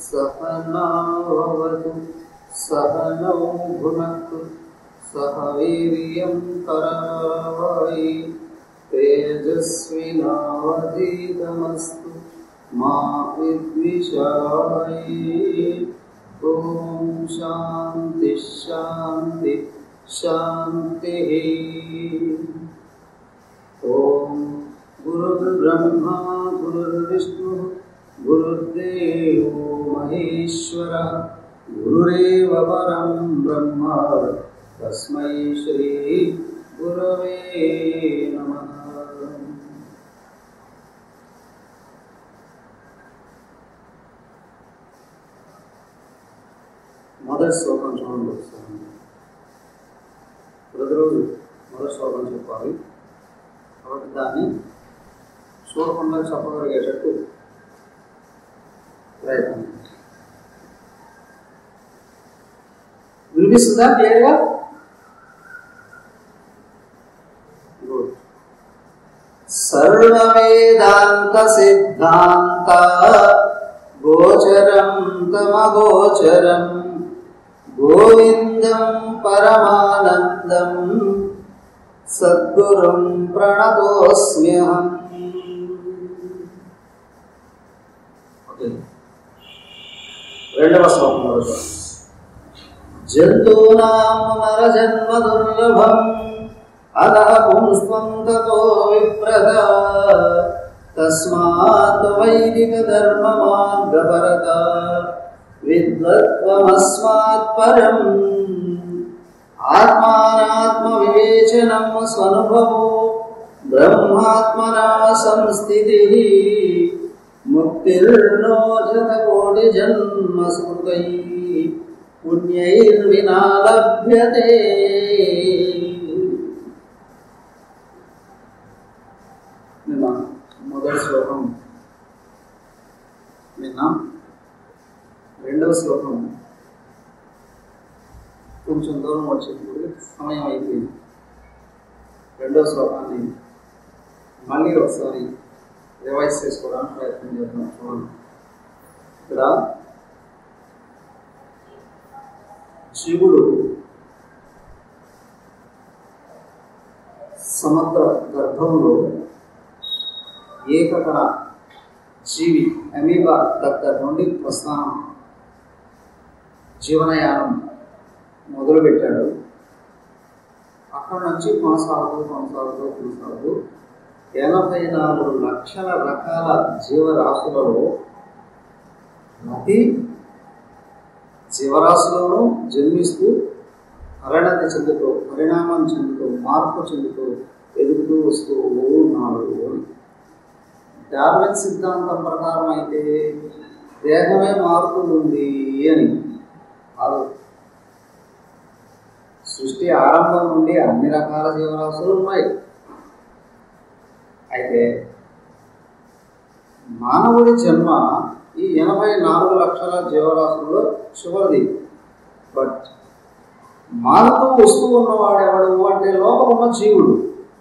सहनावतु सहनौ भुनक्तु सह वीर्यं करावै तेजस्विनावधीतमस्तु मा विद्विषावै ॐ शान्तिः शान्तिः शान्तिः ॐ गुरुर्ब्रह्मा गुरुर्विष्णुः गुरुर्देवो महेश्वरः गुरुरेव परं ब्रह्म तस्मै श्री गुरवे नमः మొదటి శ్లోకం చూడండి ఒకసారి ప్రతిరోజు మొదటి శ్లోకం చెప్పాలి కాబట్టి దాన్ని చూడకుండా చెప్పగలిగేటట్టు ప్రయత్నం వినిపిస్తుందా క్లియర్గా గుడ్ సర్వవేదాంత సిద్ధాంత గోచరం తమగోచరం గోవిందం పరమానందం సద్గురుం ప్రణతోస్మ్యహం ఓకే రెండవ శ్లోకంలో జంతూనాం నరజన్మ దుర్లభం అదః పుంస్త్వం తతో విప్రద తస్మాత్ వైదిక ధర్మ మార్గభరత విద్వత్వమస్మాత్ పరం ఆత్మానాత్మ వివేచనం స్వనుభవో బ్రహ్మాత్మనా సంస్థితి ముక్తిర్నో జతకోటి జన్మ స్మృతై పుణ్యైర్వినా లభ్యతే నిన్న మొదటి శ్లోకం నిన్న రెండవ శ్లోకం కొంచెం దూరం వచ్చేటప్పుడు సమయం అయిపోయింది రెండవ శ్లోకాన్ని మళ్ళీ ఒకసారి రివైజ్ చేసుకోవడానికి ప్రయత్నం చేద్దాం చూడండి ఇక్కడ శివుడు సమగ్ర గర్భంలో ఏకకణ జీవి అమీబా దగ్గర నుండి ప్రస్థానం జీవనయానం మొదలుపెట్టాడు అక్కడ నుంచి కొనసాగుతూ కొనసాగుతూ కొనసాగుతూ ఎనభై నాలుగు లక్షల రకాల జీవరాశులలో ప్రతి జీవరాశులను జన్మిస్తూ పరిణతి చెందుతూ పరిణామం చెందుతూ మార్పు చెందుతూ ఎదుగుతూ వస్తూ ఉన్నాడు డార్విన్ సిద్ధాంతం ప్రకారం అయితే దేహమే మారుతుంది అని కాదు సృష్టి ఆరంభం నుండి అన్ని రకాల జీవరాశులు ఉన్నాయి అయితే మానవుడి జన్మ ఈ ఎనభై నాలుగు లక్షల జీవరాశుల్లో చివరిది బట్ మారుతూ వస్తూ ఉన్నవాడెవడు అంటే లోపల ఉన్న జీవుడు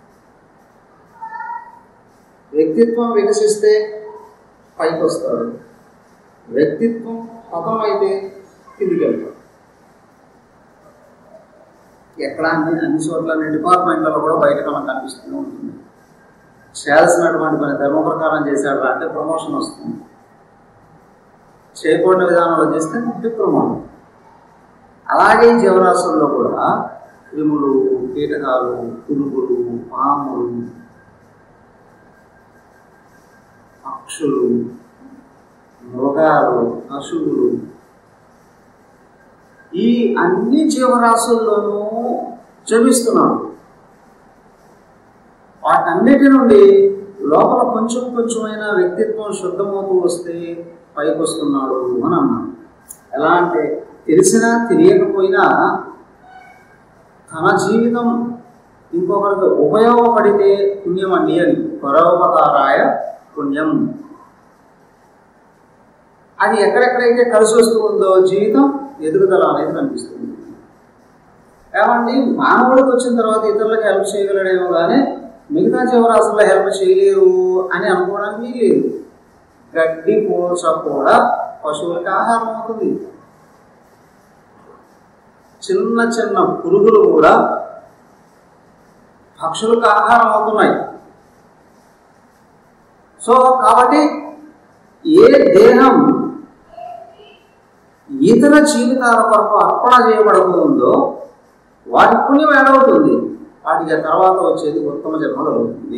వ్యక్తిత్వం వికసిస్తే పైకి వస్తాడు వ్యక్తిత్వం పతం అయితే కిందికి వెళ్తాడు ఎక్కడ అన్ని అన్ని చోట్ల అన్ని డిపార్ట్మెంట్లలో కూడా బయటకు మనకు కనిపిస్తూనే ఉంటుంది చేయాల్సినటువంటి పని ధర్మ ప్రకారం చేశాడు అంటే ప్రమోషన్ వస్తుంది చేయకూడని విధానంలో చేస్తే డిప్రమోషన్ అలాగే జీవరాశుల్లో కూడా క్రిములు కీటకాలు పురుగులు పాములు పక్షులు మృగాలు పశువులు ఈ అన్ని జీవరాశుల్లోనూ జమిస్తున్నాడు వాటన్నిటి నుండి లోపల కొంచెం కొంచెమైన వ్యక్తిత్వం శుద్ధమవుతూ వస్తే పైకి వస్తున్నాడు అని అన్నాడు ఎలా అంటే తెలిసినా తెలియకపోయినా తన జీవితం ఇంకొకరికి ఉపయోగపడితే పుణ్యం అండి అని పరోపకారాయ పుణ్యం అది ఎక్కడెక్కడైతే కలిసి వస్తూ ఉందో జీవితం ఎదుగుదల అనేది కనిపిస్తుంది ఏమండి మానవుడికి వచ్చిన తర్వాత ఇతరులకు హెల్ప్ చేయగలడేమో కానీ మిగతా జీవరాశుల్లో హెల్ప్ చేయలేరు అని అనుకోవడానికి లేదు గడ్డి పోచ కూడా పశువులకి ఆహారం అవుతుంది చిన్న చిన్న పురుగులు కూడా పక్షులకు ఆహారం అవుతున్నాయి సో కాబట్టి ఏ దేహం ఇతర జీవితాల కొరకు అర్పణ చేయబడుతుందో వాటి పుణ్యం ఏడవుతుంది వాటికి ఆ తర్వాత వచ్చేది ఉత్తమ జన్మ కలుగుతుంది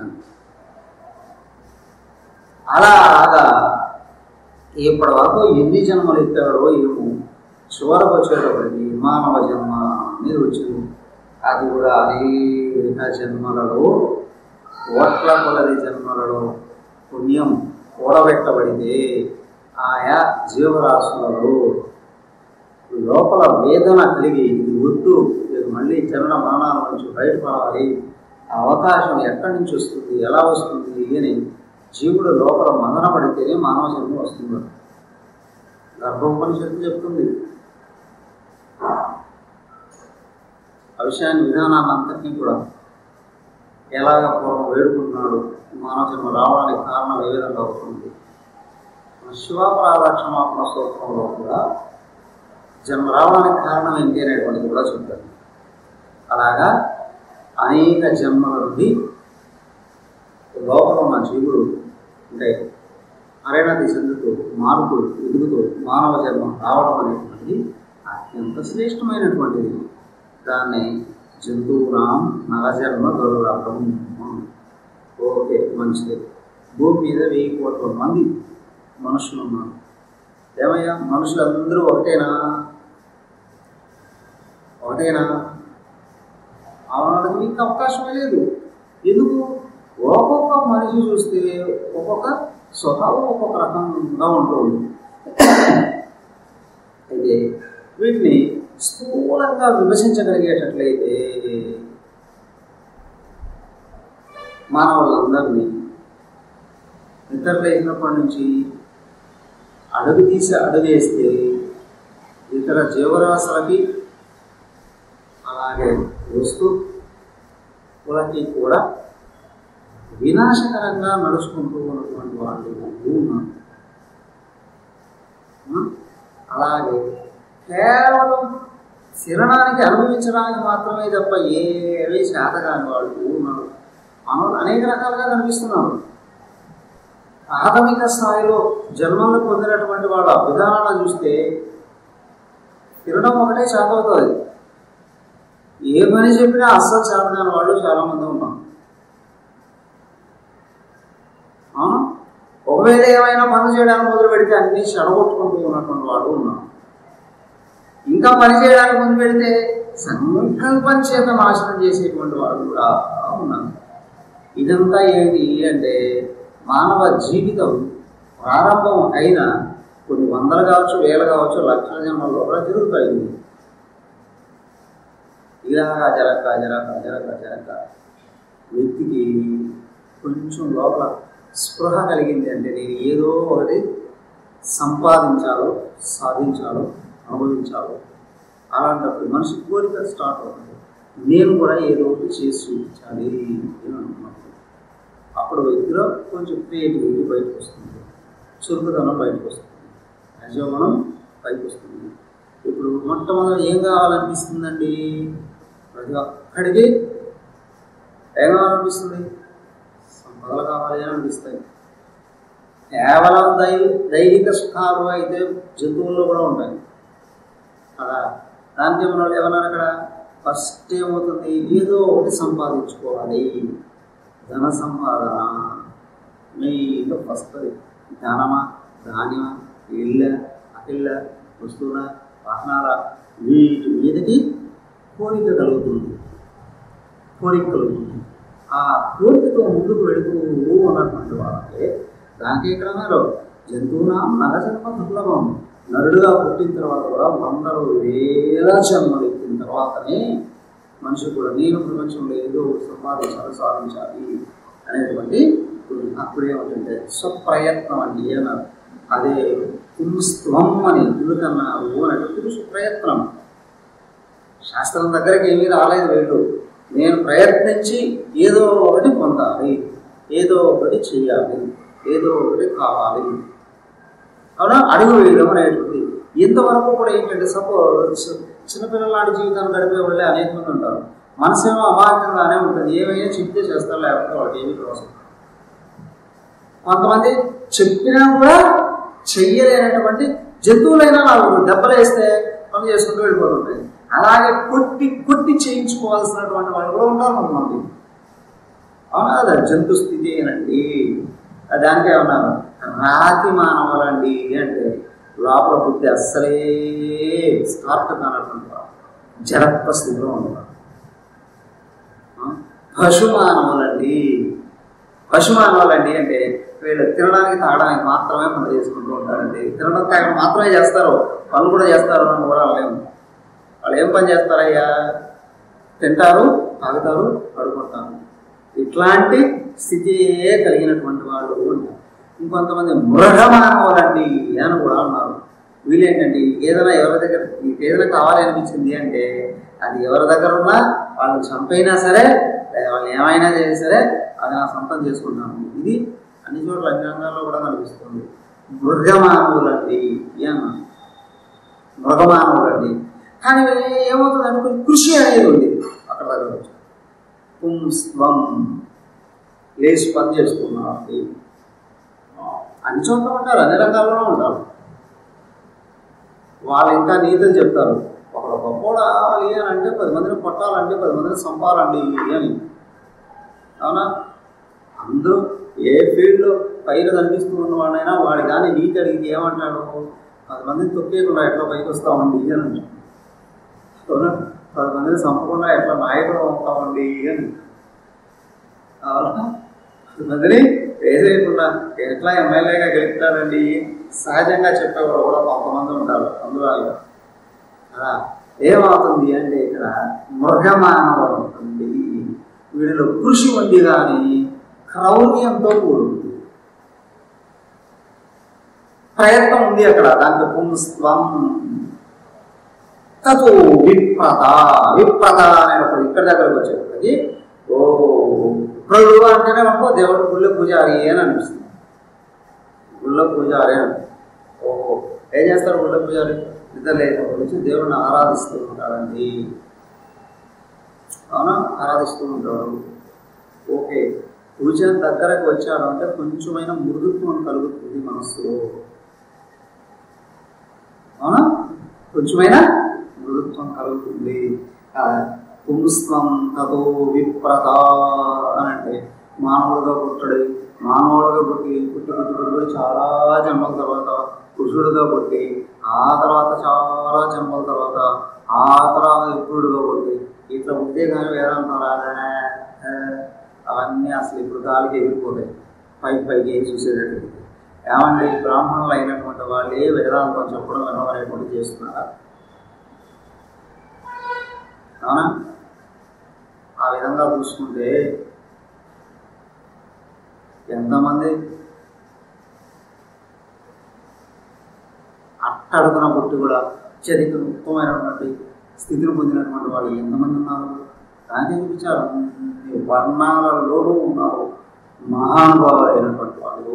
అలాగా ఇప్పటి వరకు ఎన్ని జన్మలు ఎత్తాడో ఏమో చివరకు వచ్చేటప్పటికి మానవ జన్మ మీద వచ్చింది అది కూడా అనేక జన్మలలో కోట్ల కొలది జన్మలలో పుణ్యం కూడబెట్టబడితే ఆయా జీవరాశులలో లోపల వేదన కలిగి ఇది వద్దు ఇది మళ్ళీ జనన మరణాల నుంచి బయటపడాలి ఆ అవకాశం ఎక్కడి నుంచి వస్తుంది ఎలా వస్తుంది అని జీవుడు లోపల మదన పడితేనే మానవ జన్మ వస్తుంది గర్భోపనిషత్తు చెప్తుంది ఆ విషయాన్ని విధానాన్ని అంతటినీ కూడా ఎలాగ పూర్వం వేడుకుంటున్నాడు మానవ జన్మ రావడానికి కారణం ఏ విధంగా అవుతుంది శివాపరాధ క్షమాపణ స్తోత్రంలో కూడా జన్మ రావడానికి కారణం ఏంటి అనేటువంటిది కూడా చెప్తారు అలాగా అనేక జన్మల నుండి లోపల ఉన్న జీవుడు అంటే అరేణతి చెందుతూ మార్పులు ఎదుగుతూ మానవ జన్మ రావడం అనేటువంటిది అత్యంత శ్రేష్టమైనటువంటిది దాన్ని జంతువునాం నరజన్మ గౌరవం ఓకే మంచిది భూమి మీద వెయ్యి కోట్ల మంది మనుషులు ఉన్నారు ఏమయ్యా మనుషులందరూ ఒకటేనా ఒకటేనా అవడానికి మీకు అవకాశమే లేదు ఎందుకు ఒక్కొక్క మనిషి చూస్తే ఒక్కొక్క స్వభావం ఒక్కొక్క రకంగా ఉంటుంది అయితే వీటిని స్థూలంగా విభజించగలిగేటట్లయితే మానవులందరినీ నిద్ర లేచినప్పటి నుంచి అడుగు తీసి అడుగేస్తే ఇతర జీవరాశులకి అలాగే వస్తు కులకి కూడా వినాశకరంగా నడుచుకుంటూ ఉన్నటువంటి వాళ్ళు ఉన్నారు అలాగే కేవలం శిరణానికి అనుభవించడానికి మాత్రమే తప్ప ఏవి శాతకాని వాళ్ళు ఉన్నారు మనలు అనేక రకాలుగా కనిపిస్తున్నారు ప్రాథమిక స్థాయిలో జన్మలను పొందినటువంటి వాళ్ళ విధానాలను చూస్తే తినడం ఒకటే చేతవుతుంది ఏ పని చెప్పినా అస్సలు చేతకాని వాళ్ళు చాలామంది ఉన్నారు ఒకవేళ ఏమైనా పనులు చేయడానికి మొదలు పెడితే అన్ని చెడగొట్టుకుంటూ ఉన్నటువంటి వాళ్ళు ఉన్నారు ఇంకా పని చేయడానికి ముందు పెడితే సంకల్పం చేత నాశనం చేసేటువంటి వాళ్ళు కూడా ఉన్నారు ఇదంతా ఏంటి అంటే మానవ జీవితం ప్రారంభం అయిన కొన్ని వందలు కావచ్చు వేలు కావచ్చు లక్షల జన్మల్లో కూడా తిరుగుతాయి ఇలాగా జరగ జరగ జరగ జరగ వ్యక్తికి కొంచెం లోపల స్పృహ కలిగింది అంటే నేను ఏదో ఒకటి సంపాదించాలో సాధించాలో అనుభవించాలో అలాంటప్పుడు మనిషి కోరిక స్టార్ట్ అవుతుంది నేను కూడా ఏదో ఒకటి చేసి చూపించాలి అని అనుకున్నప్పుడు అప్పుడు వ్యక్తిలో కొంచెం క్రియేటివిటీ బయటకు వస్తుంది చురుకుదనం బయటకు వస్తుంది యజోమనం బయటకు వస్తుంది ఇప్పుడు మొట్టమొదటి ఏం కావాలనిపిస్తుందండి ప్రతి ఒక్కడికి ఏం కావాలనిపిస్తుంది సంపదలు కావాలి అని అనిపిస్తాయి కేవలం దై దైహిక సుఖాలు అయితే జంతువుల్లో కూడా ఉంటాయి అలా దానికి మన వాళ్ళు ఏమన్నారు అక్కడ ఫస్ట్ ఏమవుతుంది ఏదో ఒకటి సంపాదించుకోవాలి ధన సంపాదన మెయిన్గా ఫస్ట్ ధనమా ధాన్యమా ఇళ్ళ అకిళ్ళ వస్తువుల వాహనాల వీటి మీదకి కోరిక కలుగుతుంది కోరిక కలుగుతుంది ఆ కోరికతో ముందుకు వెళుతూ ఉన్నటువంటి వాళ్ళకి దానికి ఇక్కడ జంతువునా నరజన్మ దుర్లభం నరుడుగా పుట్టిన తర్వాత కూడా వందలు వేల జన్మలు ఎత్తిన తర్వాతనే మనిషి కూడా నేను ప్రపంచంలో ఏదో సంపాదించాలి సాధించాలి అనేటువంటి అప్పుడేమంటే స్వప్రయత్నం అండి అన్నారు అదే పుంస్త్వం అని ఎందుకన్నారు అనేటువంటి సుప్రయత్నం శాస్త్రం దగ్గరికి ఏమీ రాలేదు వీళ్ళు నేను ప్రయత్నించి ఏదో ఒకటి పొందాలి ఏదో ఒకటి చెయ్యాలి ఏదో ఒకటి కావాలి అవునా అడుగు వేయడం అనేటువంటిది ఇంతవరకు కూడా ఏంటంటే సపోజ్ చిన్నపిల్లల నాటి జీవితాన్ని గడిపే వాళ్ళే అనేక మంది ఉంటారు మనసేమో అమాయకంగానే ఉంటుంది ఏమైనా చెప్తే చేస్తారు లేకపోతే వాళ్ళకి ఏమి కోసం కొంతమంది చెప్పినా కూడా చెయ్యలేనటువంటి జంతువులైనా నాలుగు దెబ్బలు వేస్తే పని చేసుకుంటూ వెళ్ళిపోతుంటాయి అలాగే కొట్టి కొట్టి చేయించుకోవాల్సినటువంటి వాళ్ళు కూడా ఉంటారు కొంతమంది అవునా అదే జంతు స్థితి అనండి దానికే ఉన్నారు రాతి మానవులండి అంటే లోపల బుద్ధి అస్సలే స్టార్ట్ కానటువంటి వారు. జడత్వ స్థితిలో ఉంటారు ఆ? పశు మానవులండి పశు మానవులండి అంటే వీళ్ళు తినడానికి తాగడానికి మాత్రమే పనులు చేసుకుంటూ ఉంటారండి తినడం తాగడం మాత్రమే చేస్తారు పనులు కూడా చేస్తారు అని కూడా లేము వాళ్ళు ఏం పని చేస్తారయ్యా తింటారు తాగుతారు పడుకుంటారు ఇట్లాంటి స్థితియే కలిగినటువంటి వాళ్ళు ఉంటారు ఇంకొంతమంది మృగమానవులండి అని కూడా ఉన్నారు వీళ్ళేంటండి ఏదైనా ఎవరి దగ్గర మీకు ఏదైనా కావాలి అనిపించింది అంటే అది ఎవరి దగ్గర ఉన్నా వాళ్ళని చంపైనా సరే లేదా వాళ్ళు ఏమైనా చేసినా సరే అది నా సొంతం చేసుకుంటాను ఇది అన్ని చోట్ల అన్ని రంగాల్లో కూడా కనిపిస్తుంది మృగమానవులండి అన్నారు మృగమానవులండి కానీ ఏమవుతుందంటే కొంచెం కృషి అనేది ఉంది అక్కడ దగ్గర వచ్చి పుంస్వం లేచి పని చేసుకున్నారు అన్ని చోట్ల ఉంటారు అన్ని రంగాల్లోనూ ఉంటారు వాళ్ళు ఇంకా నీతులు చెప్తారు ఒకడు గొప్పోడు అవ్వాలి అని అంటే పది మందిని కొట్టాలండి పది మందిని చంపాలండి అని అవునా అందరూ ఏ ఫీల్డ్లో పైన కనిపిస్తూ ఉన్నవాడైనా వాడు కానీ నీతి అడిగితే ఏమంటాడు పది మందిని తొక్కేయకుండా ఎట్లా పైకి వస్తామండి అని అంటాడు. అవునా పది మందిని చంపకుండా ఎట్లా నాయకుడు అవుతామండి అని అవునా పది మందిని వేసేయకుండా ఎట్లా ఎమ్మెల్యేగా గెలుపుతారండి సహజంగా చెప్పేవాడు కూడా కొంతమంది ఉంటారు అందులో అలా ఏమవుతుంది అంటే ఇక్కడ మృగమానవం ఉంటుంది వీడిలో కృషి ఉంది కానీ క్రౌర్యంతో కూడుంది ప్రయత్నం ఉంది అక్కడ దానికి పుంస్త్వం తతో విప్రత విప్రత అనేటప్పుడు ఇక్కడ దగ్గరకు వచ్చేటప్పటికి ఓ ప్రజలు అంటేనే మనకు దేవుడు గుళ్ళ పూజారి అని అనిపిస్తుంది గుళ్ళ పూజారి అని ఓహో ఏం చేస్తారు గుళ్ళ పూజారి నిద్ర లేనప్పటి నుంచి దేవుడిని ఆరాధిస్తూ ఉంటాడండి అవునా ఆరాధిస్తూ ఉంటాడు ఓకే పూజ దగ్గరకు వచ్చాడు అంటే కొంచెమైనా మృదుత్వం కలుగుతుంది మనస్సులో అవునా కొంచెమైనా మృదుత్వం కలుగుతుంది ఆ, పుంస్వం తదో విప్రత అని అంటే మానవుడుగా పుట్టడి మానవుడుగా పుట్టి పుట్టి పుట్టి పుట్టి పుట్టి చాలా జన్మల తర్వాత పురుషుడుగా పుట్టి ఆ తర్వాత చాలా జన్మల తర్వాత ఆ తర్వాత విప్రుడుగా పుట్టి ఇట్లా ఉంటే కానీ వేదాంతం రాదా ఆ, అవన్నీ అసలు ఇప్పుడు గాలికి ఎగిరిపోతాయి పైకి పైకి చూసేటట్టు ఏమండి బ్రాహ్మణులు అయినటువంటి వాళ్ళే వేదాంతం చెప్పడం వినవనేటువంటి చేస్తున్నారా అవునా ఆ విధంగా చూసుకుంటే ఎంతమంది అట్టడుగున పుట్టి కూడా అత్యధిక ఉత్తమమైనటువంటి స్థితిని పొందినటువంటి వాళ్ళు ఎంతమంది ఉన్నారు దాన్ని చూపించారు అన్ని వర్ణాలలోనూ ఉన్నారు మహానుభావులైనటువంటి వాళ్ళు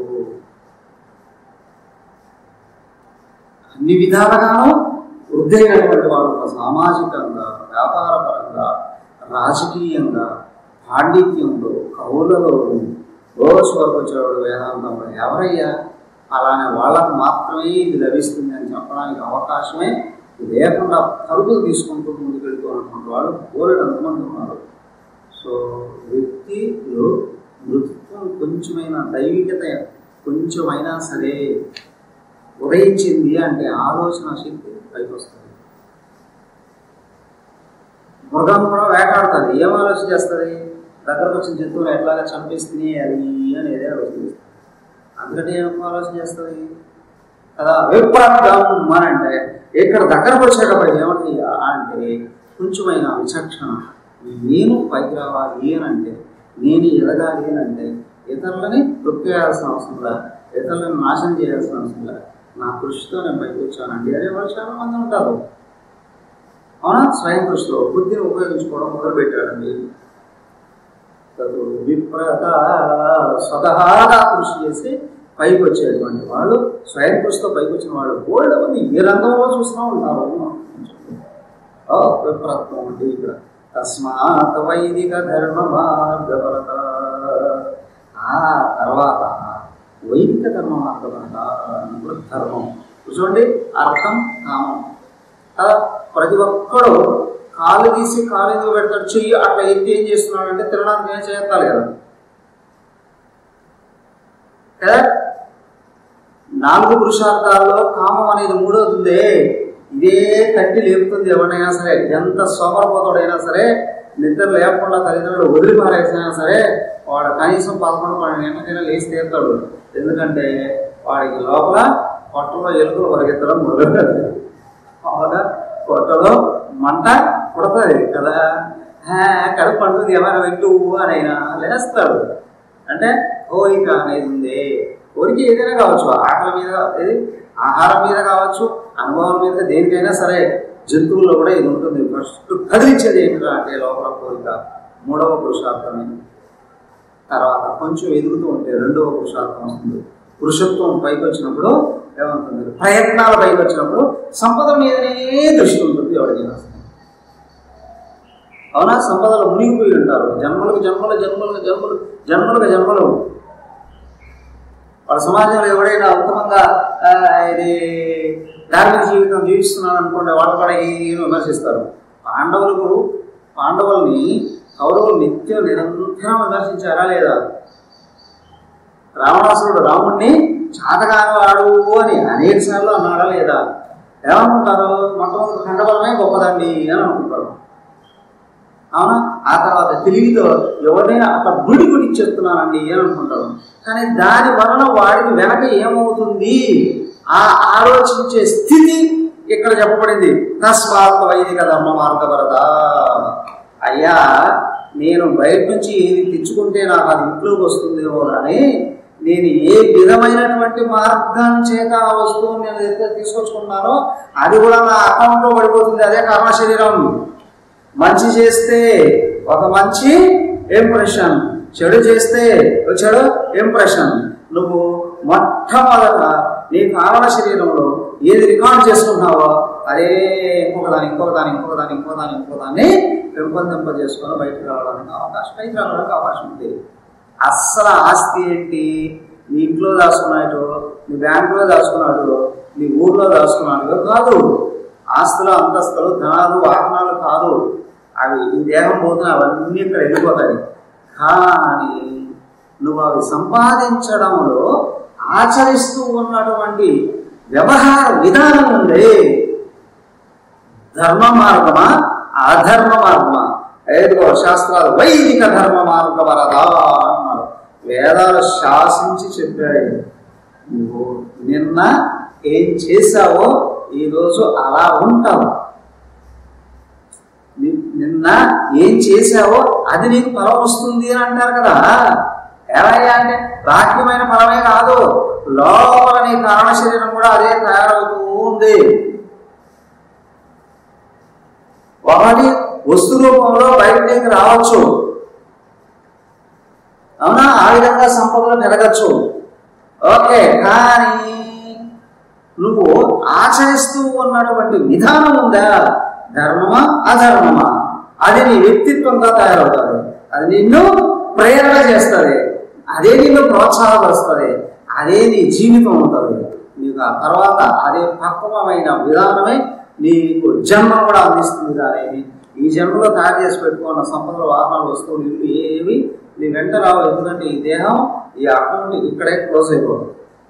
అన్ని విధాలుగాను వృద్ధైనటువంటి వారు ఒక సామాజికంగా వ్యాపారపరంగా రాజకీయంగా పాండిత్యంలో కవులలో రోజు వరకు వచ్చేవాడు వేదాంతంలో ఎవరయ్యా అలానే వాళ్ళకు మాత్రమే ఇది లభిస్తుంది అని చెప్పడానికి అవకాశమే లేకుండా పరుగులు తీసుకుంటూ ముందుకెళ్తూ అనుకున్న వాళ్ళు కోరిన ఎంతమంది ఉన్నారు సో వ్యక్తిలో మృతుత్వం కొంచెమైనా దైవికత కొంచెమైనా సరే ఉదయించింది అంటే ఆలోచన శక్తి పైకి వస్తుంది మృగం కూడా వేటాడుతుంది ఏం ఆలోచన చేస్తుంది దగ్గరకు వచ్చిన జంతువులు ఎట్లాగా చంపేస్తుంది అది అనేది ఆలోచన అందుకంటే ఏం ఆలోచన చేస్తుంది కదా విప్రగం అని అంటే ఇక్కడ దగ్గరకు వచ్చేటప్పుడు ఏమంటే అంటే కొంచెమైనా విచక్షణ నేను పైకి రావాలి అని అంటే నేను ఎదగాలి అని అంటే ఇతరులని తొక్కేయాల్సిన అవసరం లే ఇతరులను నాశనం చేయాల్సిన అవసరం లే నా కృషితో నేను పైకి వచ్చానండి అనే వాళ్ళు చాలా మంది ఉంటారు అవునా స్వయం కృషిలో బుద్ధిని ఉపయోగించుకోవడం మొదలుపెట్టాడండి తదు విప్రత స్వతహాగా కృషి చేసి పైకి వచ్చేటువంటి వాళ్ళు స్వయం కృషితో పైకి వచ్చిన వాళ్ళు గోల్డ్ మంది ఏ రంగంలో చూసినా ఉంటారు ఓ, విప్రత్వం అంటే ఇక్కడ తస్మాత్ వైదిక ధర్మ మార్గపరత ఆ తర్వాత వైదిక ధర్మ మార్గపరత అన్నప్పుడు ధర్మం చూడండి అర్థం కామం కదా ప్రతి ఒక్కడు కాలు తీసి కాలు ఎందుకు పెడతాడు చెయ్యి అట్లా ఎత్తి ఏం చేస్తున్నాడు అంటే తినడానికి ఏం చేయాలి కదా కదా నాలుగు పురుషార్థాల్లో కామం అనేది మూడవుతుంది ఇదే తట్టి లేపుతుంది ఎవరినైనా సరే ఎంత సోమరపోతాడైనా సరే నిద్ర లేకుండా తల్లిదండ్రులు వదిలిపారేసినా సరే వాడు కనీసం పదకొండు పన్నెండు గంటలకైనా లేచి తీరుతాడు ఎందుకంటే వాడికి లోపల పొట్టలో ఎలుకలు పరిగెత్తడం మొదలు పెడతాయి అవునా పొట్టలో మంట పుడతాది కదా హా, కడుపు పండుతుంది ఏమైనా వింటూ అని ఆయన లేస్తాడు అంటే కోరిక అనేది ఉంది కోరిక ఏదైనా కావచ్చు ఆకలి మీద ఏది ఆహారం మీద కావచ్చు అనుభవం మీద దేనికైనా సరే జంతువుల్లో కూడా ఇది ఉంటుంది ఫస్ట్ కదిలించేది ఏంటంటే అంటే లోపల కోరిక మూడవ పురుషార్థమే తర్వాత కొంచెం ఎదుగుతూ ఉంటే రెండవ పురుషార్థం వస్తుంది పురుషత్వం పైకి వచ్చినప్పుడు ఏమవుతుంది ప్రయత్నాలు పైకి వచ్చినప్పుడు సంపద మీదనే దృష్టి ఉంటుంది ఎవరికైనా సరే. అవునా సంపదలు మునిగిపోయి ఉంటారు జన్మలకు జన్మలు జన్మలకు జన్మలు జన్మలకు జన్మలు వాళ్ళ సమాజంలో ఎవడైనా ఉత్తమంగా ఆ, ఇది ధార్మిక జీవితం జీవిస్తున్నాడు అనుకోండి వాళ్ళు కూడా ఏం విమర్శిస్తారు పాండవులకు పాండవుల్ని కౌరవులు నిత్యం నిరంతరం విమర్శించారా లేదా రావణాసురుడు రాముణ్ణి చాతగాని వాడు అని అనేక సార్లు అన్నాడా లేదా ఏమనుకుంటారు మొట్టమొదటి ఖండబలమే గొప్పదండి అని అనుకుంటారు అవునా ఆ తర్వాత తెలివితో ఎవరినైనా అట్లా గుడి గుడి ఇచ్చేస్తున్నానండి అని అనుకుంటారు కానీ దాని వలన వాడికి వెనక ఏమవుతుంది ఆ ఆలోచించే స్థితి ఇక్కడ చెప్పబడింది తస్మాత్ వైదిక ధర్మ మార్గపరత అయ్యా నేను బయట నుంచి ఏది తెచ్చుకుంటే నాకు అది ఇంట్లోకి వస్తుందేమో కానీ నేను ఏ విధమైనటువంటి మార్గం చేత ఆ వస్తువుని నేను అయితే తీసుకొచ్చుకున్నానో అది కూడా నా అకౌంట్లో పడిపోతుంది అదే కర్మ శరీరం మంచి చేస్తే ఒక మంచి ఇంప్రెషన్ చెడు చేస్తే ఒక చెడు ఇంప్రెషన్ నువ్వు మొట్టమొదట నీ కారణ శరీరంలో ఏది రికార్డ్ చేసుకుంటున్నావో అదే ఇంకొక దాని ఇంకొక దాని ఇంకొక దాని ఇంకొక దాని ఇంకొక దాన్ని పెంపొందింప చేసుకొని బయటకు రావడానికి అవకాశం బయటకు రావడానికి అవకాశం ఉంది అస్సలు ఆస్తి ఏంటి నీ ఇంట్లో దాచుకున్నాడు నీ బ్యాంకులో దాచుకున్నాడు నీ ఊర్లో దాచుకున్నాడు కాదు ఆస్తులు అంతస్తులు ధనాలు వాహనాలు కాదు అవి ఈ దేహం పోతున్న అవన్నీ ఇక్కడ వెళ్ళిపోతాయి కానీ నువ్వు అవి సంపాదించడంలో ఆచరిస్తూ ఉన్నటువంటి వ్యవహార విధానం ఉంది ధర్మ మార్గమా అధర్మ మార్గమా ఏదిగో శాస్త్రాలు వైదిక ధర్మ మార్గ వరదా అన్నారు వేదాలు శాసించి చెప్పాడు నువ్వు నిన్న ఏం చేశావో ఈరోజు అలా ఉంటావు ని- నిన్న ఏం చేశావో అది నీకు ఫలం వస్తుంది అని అంటారు కదా ఏమయ్యా అంటే బాహ్యమైన ఫలమే కాదు లోపల నీ కారణ శరీరం కూడా అదే తయారవుతూ ఉంది ఒకటి వస్తు రూపంలో బయటకి రావచ్చు అవునా ఆ విధంగా సంపదలు పెరగచ్చు ఓకే కానీ నువ్వు ఆచరిస్తూ ఉన్నటువంటి విధానం ఉందా ధర్మమా అధర్మమా అది నీ వ్యక్తిత్వంగా తయారవుతుంది అది నిన్ను ప్రేరణ చేస్తుంది అదే నిన్ను ప్రోత్సాహపరుస్తుంది అదే నీ జీవితం ఉంటుంది నీకు ఆ తర్వాత అదే పక్వమైన విధానమే నీకు జన్మ కూడా అందిస్తుంది కానీ ఈ జన్మలో తయారు చేసి పెట్టుకున్న సంపదలు వాహనాలు వస్తువులు ఇల్లు ఏవి నీ వెంట రావు ఎందుకంటే ఈ దేహం ఈ అకౌంట్ ఇక్కడే క్లోజ్ అయిపోతుంది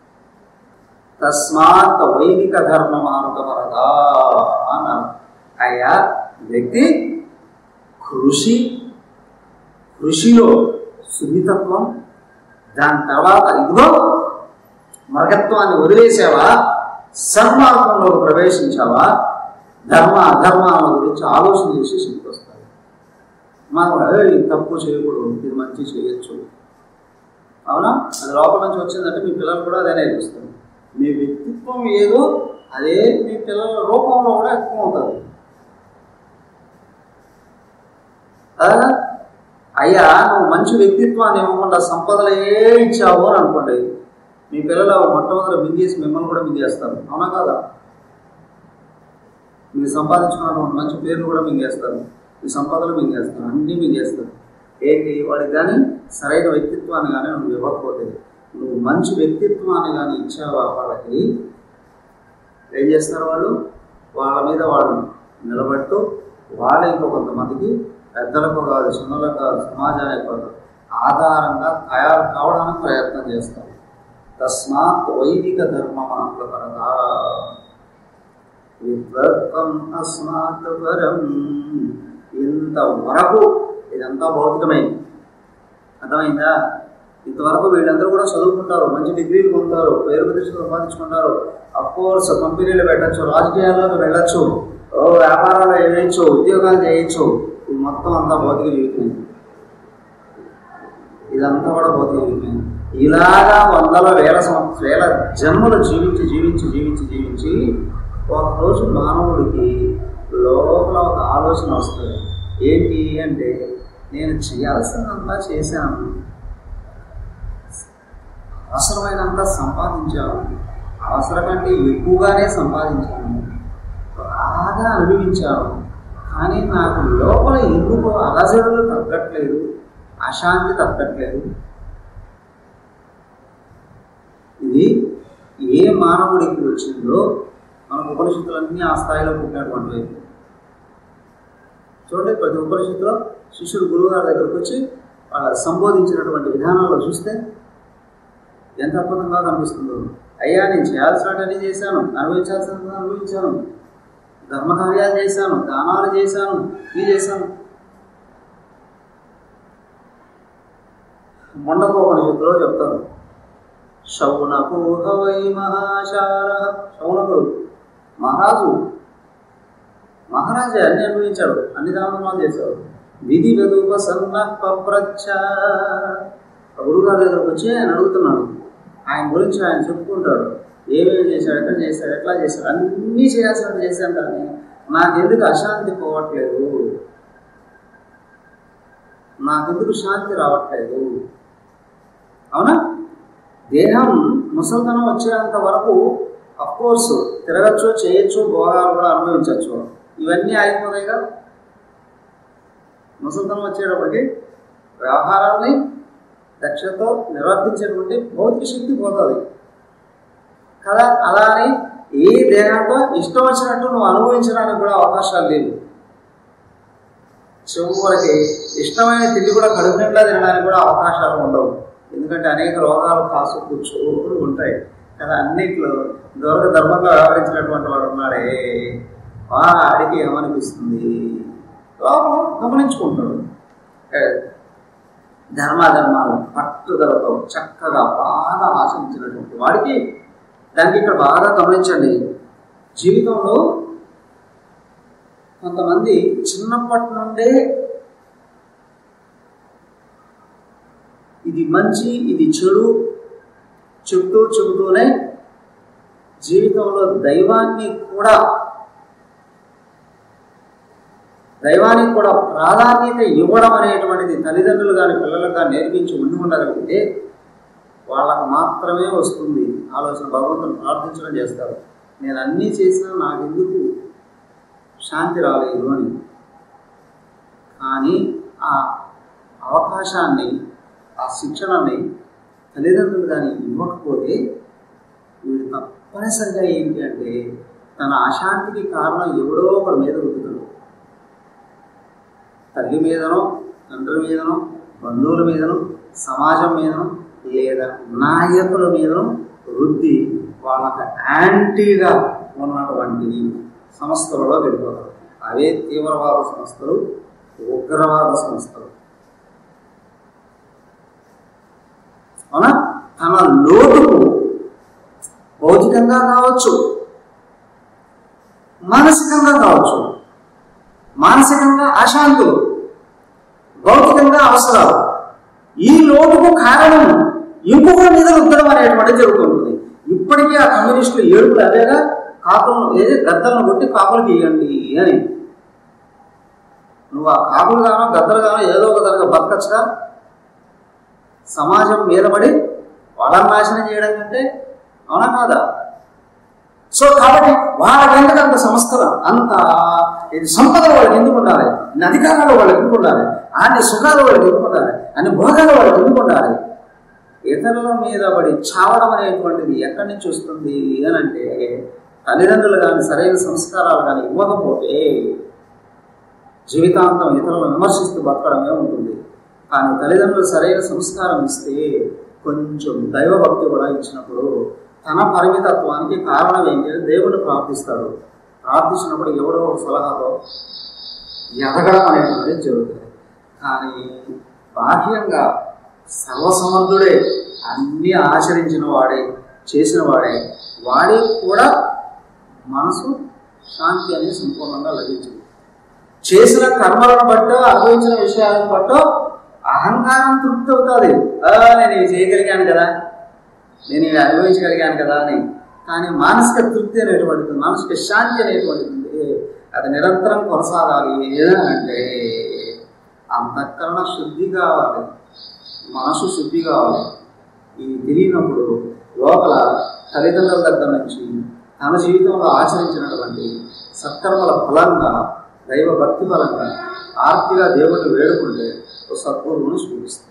తస్మాత్ వైదిక ధర్మ మార్గపరద అన్నారు అయ్యా వ్యక్తి కృషి కృషిలో సున్నితత్వం దాని తర్వాత ఇదిగో మృగత్వాన్ని వదిలేసావా సన్మార్గంలో ప్రవేశించావా ధర్మ అధర్మాల గురించి ఆలోచన చేసి శక్తి వస్తుంది మనం కూడా "ఏయ్, ఇది తప్పు చేయకూడదు ఇది మంచి చేయొచ్చు అవునా అది లోపల నుంచి వచ్చిందంటే మీ పిల్లలు కూడా అదే నేర్పిస్తారు మీ వ్యక్తిత్వం ఏదో అదే మీ పిల్లల రూపంలో కూడా ఎక్కువ అవుతుంది కదా? అయ్యా నువ్వు మంచి వ్యక్తిత్వాన్ని ఇవ్వకుండా సంపదలే ఇచ్చావు అని అనుకోండి మీ పిల్లలు మొట్టమొదటి మింగేసి మిమ్మల్ని కూడా మింగేస్తారు అవునా కాదా మీరు సంపాదించుకున్నటువంటి మంచి పేర్లు కూడా మింగేస్తారు మీ సంపదలు మింగేస్తారు అన్నీ మింగేస్తారు ఏంటి వాడికి కానీ సరైన వ్యక్తిత్వాన్ని కానీ నువ్వు ఇవ్వకపోతే నువ్వు మంచి వ్యక్తిత్వాన్ని కానీ ఇచ్చావా వాళ్ళకి ఏం చేస్తారు వాళ్ళు వాళ్ళ మీద వాళ్ళు నిలబడుతూ వాళ్ళే ఇంకో కొంతమందికి పెద్దలకు కాదు చిన్నలకు కాదు సమాజానికి కాదు ఆధారంగా తయారు కావడానికి ప్రయత్నం చేస్తారు తస్మాత్ వైదిక ధర్మం ఆత్మపరత విద్వర్గం అస్మాత్ పరం ఇంతవరకు ఇదంతా భౌతికమే అర్థమైందా ఇంతవరకు వీళ్ళందరూ కూడా చదువుకుంటారు మంచి డిగ్రీలు పొందుతారు పేరు ప్రతిష్టలు సంపాదించుకుంటారు కోర్స్ కంపెనీలు పెట్టచ్చు రాజకీయాల్లోకి వెళ్ళచ్చు ఓ వ్యాపారాలు చేయొచ్చు ఉద్యోగాలు చేయొచ్చు ఇది మొత్తం అంతా భౌతిక జీవితమే ఇదంతా కూడా భౌతిక జీవితమే ఇలాగా వందల వేల సంవత్సరాల వేల జన్మలు జీవించి జీవించి జీవించి జీవించి ఒకరోజు మానవుడికి లోపల ఒక ఆలోచన వస్తుంది ఏంటి అంటే నేను చేయాల్సినంతా చేశాను అవసరమైనంత సంపాదించాను అవసరం కంటే ఎక్కువగానే సంపాదించాను బాగా అనుభవించాను కానీ నాకు లోపల ఎందుకు అలజడులు తగ్గట్లేదు అశాంతి తగ్గట్లేదు ఇది ఏ మానవుడికి వచ్చిందో మనకు ఉపనిషత్తులన్నీ ఆ స్థాయిలో పుట్టినటువంటివి చూడండి ప్రతి ఉపనిషత్తులో శిష్యుడు గురువు గారి దగ్గరకు వచ్చి వాళ్ళ సంబోధించినటువంటి విధానాల్లో చూస్తే ఎంత అద్భుతంగా కనిపిస్తుందో అయ్యా నేను చేయాల్సినవన్నీ చేశాను అనుభవించాల్సినంత అనుభవించాను ధర్మకార్యాలు చేశాను దానాలు చేశాను ఇది చేశాను మొండకోపనిషత్తులో చెప్తారు శౌనకు హవై మహాశార శౌనకుడు మహారాజు మహారాజే అన్ని అనుభవించాడు అన్ని దానాలు చేశాడు విధి వెదుప సన్న పప్రచ్చ గురుగారి దగ్గరకు వచ్చి ఆయన అడుగుతున్నాడు ఆయన గురించి ఆయన చెప్పుకుంటాడు ఏమేమి చేశాడు ఎట్లా చేశాడు ఎట్లా చేశాడు అన్నీ చేయాల్సినట్టు చేశాను కానీ నాకెందుకు అశాంతి పోవట్లేదు నాకెందుకు శాంతి రావట్లేదు అవునా దేహం ముసల్తనం వచ్చేంత వరకు కోర్స్ తిరగచ్చు చేయొచ్చు భోగాలు కూడా అనుభవించవచ్చు ఇవన్నీ అయిపోతాయి కదా ముసల్తనం వచ్చేటప్పటికి వ్యవహారాల్ని దక్షతో నిర్వర్తించేటువంటి భౌతిక శక్తి పోతుంది కదా అలా అని ఏ దేహంతో ఇష్టం వచ్చినట్టు నువ్వు అనుభవించడానికి కూడా అవకాశాలు లేవు చివరికి ఇష్టమైన తిండి కూడా కడుపు నిండా తినడానికి కూడా అవకాశాలు ఉండవు ఎందుకంటే అనేక రోగాలు కాసు కూర్చోలు ఉంటాయి కదా అన్నిట్లో దొరక ధర్మంగా వ్యవహరించినటువంటి వాడు ఉన్నాడే వాడికి ఏమనిపిస్తుంది లోపల గమనించుకుంటాడు ధర్మాధర్మాలు పట్టుదలతో చక్కగా బాగా ఆచరించినటువంటి వాడికి దానికి ఇక్కడ బాగా గమనించండి జీవితంలో కొంతమంది చిన్నప్పటి నుండే ఇది మంచి ఇది చెడు చెబుతూ చెబుతూనే జీవితంలో దైవాన్ని కూడా దైవానికి కూడా ప్రాధాన్యత ఇవ్వడం అనేటువంటిది తల్లిదండ్రులు కానీ పిల్లలకు కానీ నేర్పించి ఉండి ఉండగలిగితే వాళ్ళకు మాత్రమే వస్తుంది ఆలోచన భగవంతుని ప్రార్థించడం చేస్తారు నేను అన్నీ చేసినా నాకెందుకు శాంతి రాలేదు అని కానీ ఆ అవకాశాన్ని ఆ శిక్షణని తల్లిదండ్రులు కానీ ఇవ్వకపోతే వీడు తప్పనిసరిగా ఏంటి అంటే తన అశాంతికి కారణం ఎవడో ఒకటి మీద రుద్దుతాడు తల్లి మీదనో తండ్రి మీదనో బంధువుల మీదనో సమాజం మీదనో లేదా నాయకుల మీదనో వృద్ధి వాళ్ళకి యాంటీగా ఉన్నటువంటి సంస్థలలో వెళ్ళిపోతారు అవే తీవ్రవాద సంస్థలు ఉగ్రవాద సంస్థలు అవునా తన లోటుకు భౌతికంగా కావచ్చు మానసికంగా కావచ్చు మానసికంగా అశాంతులు భౌతికంగా అవసరాలు ఈ లోటుకు కారణం ఇంకొకరి మీద రుద్దడం అనేటువంటిది జరుగుతుంటుంది ఇప్పటికీ ఆ కమ్యూనిస్టులు ఏడుపులు అదేగా కాపులను ఏది గద్దలను కొట్టి కాపులకి ఇవ్వండి అని నువ్వు ఆ కాపులు గానో గద్దలు గానో ఏదో ఒక దానిగా బతకచ్చుగా సమాజం మీద పడి వాళ్ళని నాశనం చేయడం కంటే అవునా కాదా సో కాబట్టి వాళ్ళకి ఎందుకు అంత సంస్థలు అంత ఇది సంపదలు వాళ్ళకి ఎందుకు ఉండాలి అన్ని అధికారాలు వాళ్ళకి ఎందుకు ఉండాలి అన్ని సుఖాలు వాళ్ళకి ఎందుకు ఉండాలి అన్ని భోగాలు వాళ్ళకి ఎందుకు ఉండాలి ఇతరుల మీద పడి చావడం అనేటువంటిది ఎక్కడి నుంచి వస్తుంది అని అంటే తల్లిదండ్రులు కానీ సరైన సంస్కారాలు కానీ ఇవ్వకపోతే జీవితాంతం ఇతరులను విమర్శిస్తూ బతకడమే ఉంటుంది కానీ తల్లిదండ్రులు సరైన సంస్కారం ఇస్తే కొంచెం దైవభక్తి కూడా ఇచ్చినప్పుడు తన పరిమితత్వానికి కారణం ఏంటి అని దేవుడిని ప్రార్థిస్తాడు ప్రార్థించినప్పుడు ఎవడో ఒక సలహాతో ఎదగడం అనేటువంటిది జరుగుతుంది కానీ బాహ్యంగా సర్వసమర్థుడే అన్ని ఆచరించిన వాడే చేసిన వాడే వాడే కూడా మనసు శాంతి అనేది సంపూర్ణంగా లభించింది చేసిన కర్మలను బట్టో అనుభవించిన విషయాలను బట్టో అహంకారం తృప్తి అవుతుంది "ఆ, నేను ఇవి చేయగలిగాను కదా నేను ఇవి అనుభవించగలిగాను కదా అని కానీ మానసిక తృప్తి అనేటువంటిది మానసిక శాంతి అనేటువంటిది ఉంది. అది నిరంతరం కొనసాగాలి అంటే అంతఃకరణ శుద్ధి కావాలి మనసు శుద్ధి కావాలి ఇది తెలియనప్పుడు లోపల తల్లిదండ్రుల దగ్గర నుంచి తన జీవితంలో ఆచరించినటువంటి సత్కర్మల ఫలంగా దైవ భక్తి ఫలంగా ఆర్తిగా దేవుడిని వేడుకుంటే ఒక సద్గురువును చూపిస్తాడు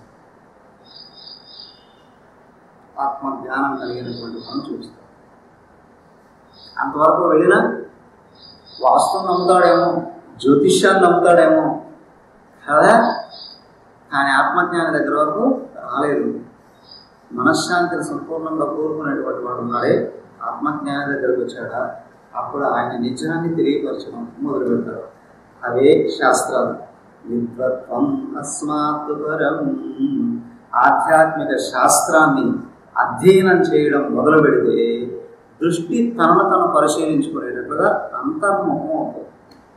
ఆత్మ జ్ఞానం కలిగినటువంటి మనం చూపిస్తాడు అంతవరకు వెళ్ళినా వాస్తవం నమ్ముతాడేమో జ్యోతిష్యాన్ని నమ్ముతాడేమో కదా కానీ ఆత్మజ్ఞాని దగ్గర వరకు రాలేదు మనశ్శాంతిని సంపూర్ణంగా కోరుకునేటువంటి వాడు ఉన్నాడే ఆత్మజ్ఞాని దగ్గరకు వచ్చాడా అప్పుడు ఆయన నిజాన్ని తెలియపరచడం మొదలు పెడతాడు అవే శాస్త్రాలు విద్వత్వం అస్మాత్ పరం ఆధ్యాత్మిక శాస్త్రాన్ని అధ్యయనం చేయడం మొదలు పెడితే దృష్టి తనను తను పరిశీలించుకునేటట్లుగా అంతర్ముఖం అవుతుంది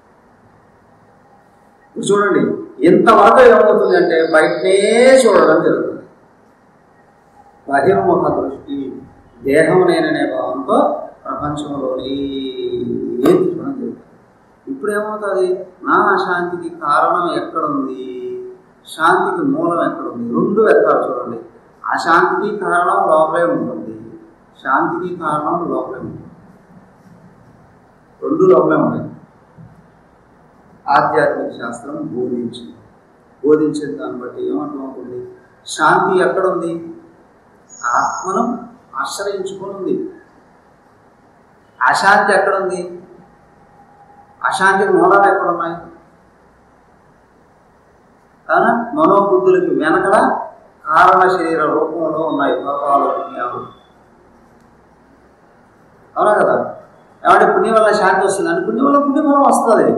ఇప్పుడు చూడండి ఎంతవరకు ఏమవుతుంది అంటే బయటనే చూడడం జరుగుతుంది బహిర్ముఖ దృష్టి దేహం నేననే భావంతో ప్రపంచంలోని ఏది చూడడం జరుగుతుంది ఇప్పుడు ఏమవుతుంది నా శాంతికి కారణం ఎక్కడుంది శాంతికి మూలం ఎక్కడుంది రెండు వెతకాలి చూడండి అశాంతికి కారణం లోపలే ఉంటుంది శాంతికి కారణం లోపలే ఉంటుంది రెండు లోపలే ఉంటాయి ఆధ్యాత్మిక శాస్త్రం బోధించింది బోధించిన దాన్ని బట్టి ఏమంటుంది శాంతి ఎక్కడుంది ఆత్మను ఆశ్రయించుకొని ఉంది అశాంతి ఎక్కడుంది అశాంతికి మూలాలు ఎక్కడున్నాయి కానా మనోబుద్ధులకి వెనకల కారణ శరీర రూపంలో ఉన్నాయి పాపాలు పుణ్యాలు అవునా కదా ఏమంటే పుణ్యం వల్ల శాంతి వస్తుంది అంటే పుణ్యం వల్ల పుణ్యఫలం వస్తుంది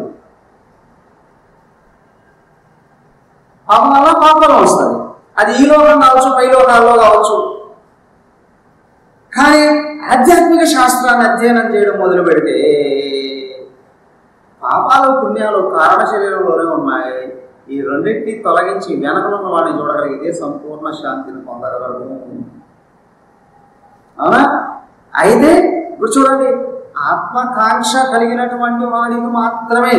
పాపం వల్ల పాపఫలం వస్తుంది అది ఈ లోకం కావచ్చు పై లోకాల్లో కావచ్చు కానీ ఆధ్యాత్మిక శాస్త్రాన్ని అధ్యయనం చేయడం మొదలు పెడితే పాపాలు పుణ్యాలు కారణ శరీరంలోనే ఉన్నాయి ఈ రెండింటిని తొలగించి వెనకలున్న వాడిని చూడగలిగితే సంపూర్ణ శాంతిని పొందగలరు అవునా అయితే ఇప్పుడు చూడండి ఆత్మకాంక్ష కలిగినటువంటి వాడికి మాత్రమే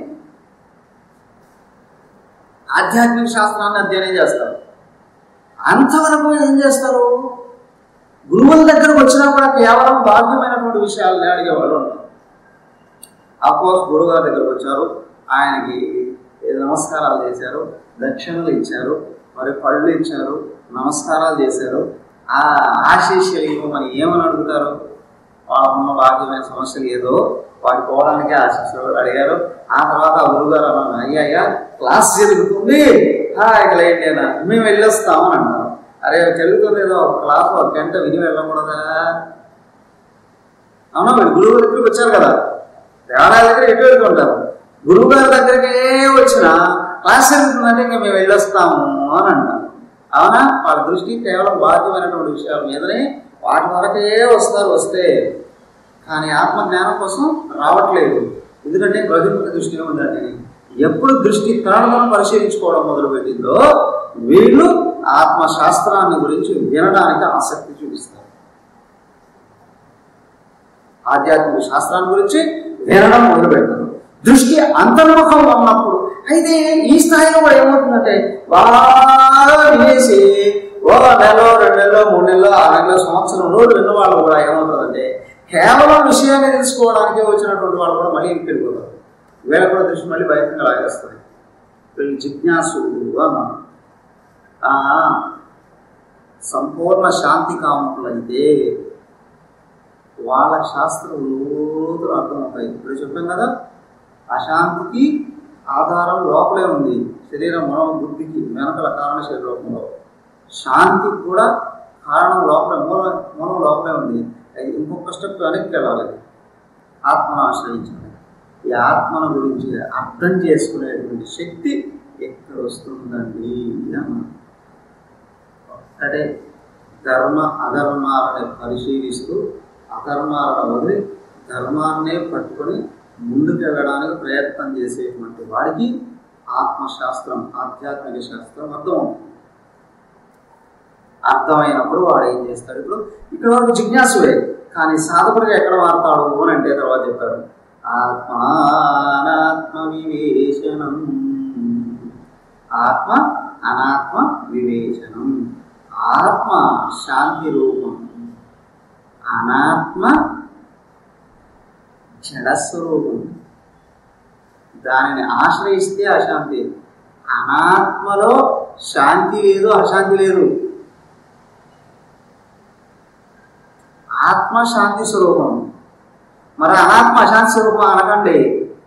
ఆధ్యాత్మిక శాస్త్రాన్ని అధ్యయనం చేస్తారు అంతవరకు ఏం చేస్తారు గురువుల దగ్గరకు వచ్చినా కూడా కేవలం బాధ్యమైనటువంటి విషయాలని అడిగేవాళ్ళు ఉంటారు అపోజ్ గురుగారి దగ్గరకు వచ్చారు ఆయనకి ఏదో నమస్కారాలు చేశారు దక్షిణలు ఇచ్చారు మరి పళ్ళు ఇచ్చారు నమస్కారాలు చేశారు ఆ ఆశీస్సులు ఇవ్వమని ఏమని అడుగుతారు వాళ్ళకున్న భాగ్యమైన సమస్యలు ఏదో వాటి పోవడానికి ఆశీస్సులు అడిగారు ఆ తర్వాత ఆ గురుగారు అన్నాను అయ్యా అయ్యా క్లాస్ జరుగుతుంది ఇక లేండి అన్న మేము వెళ్ళొస్తామని అంటారు అరే జరుగుతుంది ఏదో ఒక క్లాస్ ఒక గంట విని వెళ్ళకూడదా అవునా మీరు గురువు దగ్గరికి వచ్చారు కదా దేవాలయాల దగ్గర ఎటు వెళ్తుంటారు గురువు గారి దగ్గరికే వచ్చిన క్లాస్ జరుగుతుందంటే ఇంకా మేము వెళ్ళొస్తాము అని అంటారు అవునా వాళ్ళ దృష్టి కేవలం బాధ్యమైనటువంటి విషయాల మీదనే వాటి వరకే వస్తారు వస్తే కానీ ఆత్మ జ్ఞానం కోసం రావట్లేదు ఎందుకంటే బహిర్ముఖ దృష్టిలో ఉందండి ఎప్పుడు దృష్టి తనను పరిశీలించుకోవడం మొదలుపెట్టిందో వీళ్ళు ఆత్మ శాస్త్రాన్ని గురించి వినడానికి ఆసక్తి చూపిస్తారు ఆధ్యాత్మిక శాస్త్రాన్ని గురించి వినడం మొదలు పెడతారు దృష్టి అంతర్ముఖంగా ఉన్నప్పుడు అయితే ఈ స్థాయిలో కూడా ఏమవుతుందంటే బాగా వినేసి ఒక నెల రెండు నెలలో మూడు నెలలో ఆరు దాంట్లో సంవత్సరం రోజులు విన్న వాళ్ళు కూడా ఏమవుతుందంటే కేవలం విషయాన్ని తెలుసుకోవడానికే వచ్చినటువంటి వాళ్ళు కూడా మళ్ళీ ఇంటికి వెళ్ళిపోతారు వీళ్ళ కూడా దృష్టి మళ్ళీ బయటకు లాగేస్తుంది వీళ్ళు జిజ్ఞాసులు అన్నాను ఆ, సంపూర్ణ శాంతి కాముకులైతే వాళ్ళ శాస్త్రం లోతులు అర్థమవుతాయి ఇప్పుడు చెప్పాం కదా అశాంతికి ఆధారం లోపలే ఉంది శరీరం మనం బుద్ధికి వెనకల కారణ శరీరంలో శాంతికి కూడా కారణం లోపలే మూల మూలం లోపలే ఉంది అది ఇంకొక స్టెప్ వెనక్కి వెళ్ళాలి ఆత్మను ఆశ్రయించాలి ఈ ఆత్మను గురించి అర్థం చేసుకునేటువంటి శక్తి ఎక్కడ వస్తుందండి అన్నాడు ఒక్కటే ధర్మ అధర్మాలని పరిశీలిస్తూ అధర్మాలను వదిలి ధర్మాన్నే పట్టుకొని ముందుకెళ్ళడానికి ప్రయత్నం చేసేటువంటి వాడికి ఆత్మశాస్త్రం ఆధ్యాత్మిక శాస్త్రం అర్థమవుతుంది అర్థమైనప్పుడు వాడు ఏం చేస్తాడు ఇప్పుడు ఇక్కడ వరకు జిజ్ఞాసువే కానీ సాధకుడిగా ఎక్కడ మారుతాడు అని అంటే తర్వాత చెప్తాడు ఆత్మానాత్మ వివేచనం ఆత్మ అనాత్మ వివేచనం ఆత్మ శాంతి రూపం అనాత్మ జడస్వరూపం దానిని ఆశ్రయిస్తే అశాంతి అనాత్మలో శాంతి లేదు అశాంతి లేదు ఆత్మ శాంతి స్వరూపం మరి అనాత్మ అశాంతి స్వరూపం అనకండి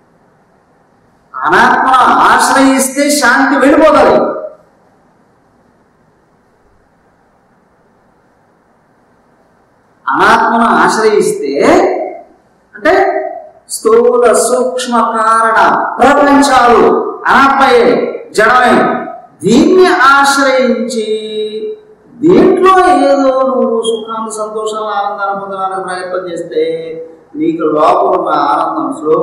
అనాత్మను ఆశ్రయిస్తే శాంతి వెళ్ళిపోతుంది అనాత్మను ఆశ్రయిస్తే అంటే స్థూల సూక్ష్మ కారణ ప్రపంచాలు అనాత్మయే జడమే దీన్ని ఆశ్రయించి దీంట్లో ఏదో నువ్వు సుఖాన్ని సంతోషాన్ని ఆనందాన్ని పొందడానికి ప్రయత్నం చేస్తే నీకు లోపల ఉన్న ఆనందం స్లో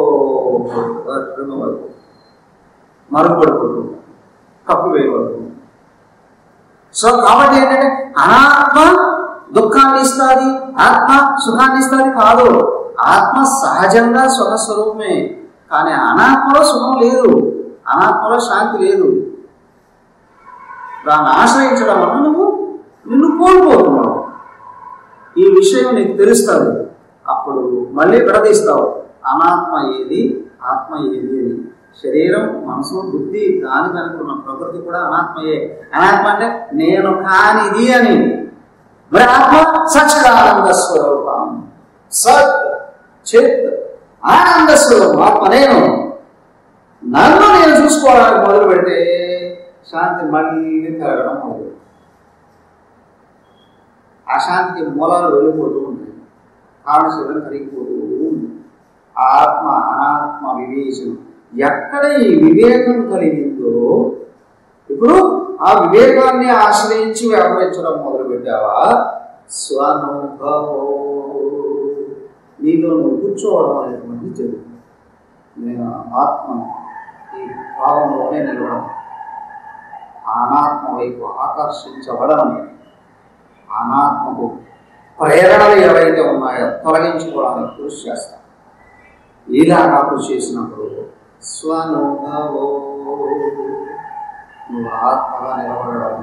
మరుగుపడిపోతుంది కప్పు వేయబడుతుంది సో కాబట్టి ఏంటంటే అనాత్మ దుఃఖాన్ని ఇస్తుంది ఆత్మ సుఖాన్ని ఇస్తుంది కాదు ఆత్మ సహజంగా సుఖ స్వరూపమే కానీ అనాత్మలో సుఖం లేదు అనాత్మలో శాంతి లేదు దాన్ని ఆశ్రయించడం వల్ల నువ్వు నిన్ను కోల్పోతున్నావు ఈ విషయం నీకు తెలుస్తుంది అప్పుడు మళ్ళీ విడదీస్తావు అనాత్మ ఏది ఆత్మ ఏది అని శరీరం మనసు బుద్ధి దానికి అనుకున్న ప్రకృతి కూడా అనాత్మయే అనాత్మ అంటే నేను కానిది అని మరి ఆత్మ సచ్చిదానంద స్వరూపం సత్ చిత్ ఆనంద స్వరూపం ఆత్మ నేను నన్ను నేను చూసుకోవడానికి మొదలు పెడితే శాంతి మళ్ళీ పెరగడం మొదలు అశాంతికి మూలాలు వెళ్ళిపోతూ ఉంటాయి కారణ శరీరం కరిగిపోతూ ఉంది ఆత్మ అనాత్మ వివేచనం ఎక్కడ ఈ వివేకం కలిగిందో ఇప్పుడు ఆ వివేకాన్ని ఆశ్రయించి వ్యవహరించడం మొదలు పెట్టావా స్వనుభవో నీలో నువ్వు కూర్చోవడం అనేటువంటి జరుగుతుంది నేను ఆత్మ ఈ భావంలోనే నిలవడం అనాత్మ వైపు ఆకర్షించబడడం అనాత్మకు ప్రేరణలు ఏవైతే ఉన్నాయో తొలగించుకోవడానికి కృషి చేస్తాం ఇలాగా కృషి చేసినప్పుడు స్వనుభవో నువ్వు ఆత్మగా నిలబడడం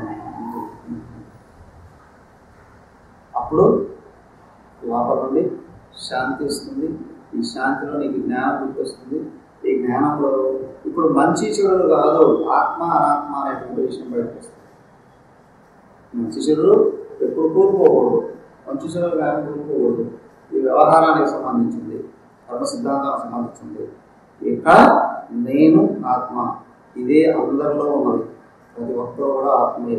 అప్పుడు లోపల నుండి శాంతి వస్తుంది ఈ శాంతిలో నీకు జ్ఞానం గుర్తొస్తుంది ఈ జ్ఞానంలో ఇప్పుడు మంచి చెడులు కాదు ఆత్మ అనాత్మ అనేటువంటి విషయం బయటకు వస్తుంది మంచి చెడులు ఎప్పుడు కోరుకోకూడదు మంచి చెడులు జ్ఞానం కోరుకోకూడదు ఈ వ్యవహారానికి సంబంధించింది కర్మ సిద్ధాంతానికి సంబంధించింది ఇక్కడ నేను ఆత్మ ఇదే అందరిలో ఉన్నది ప్రతి ఒక్కరు కూడా ఆత్మీయ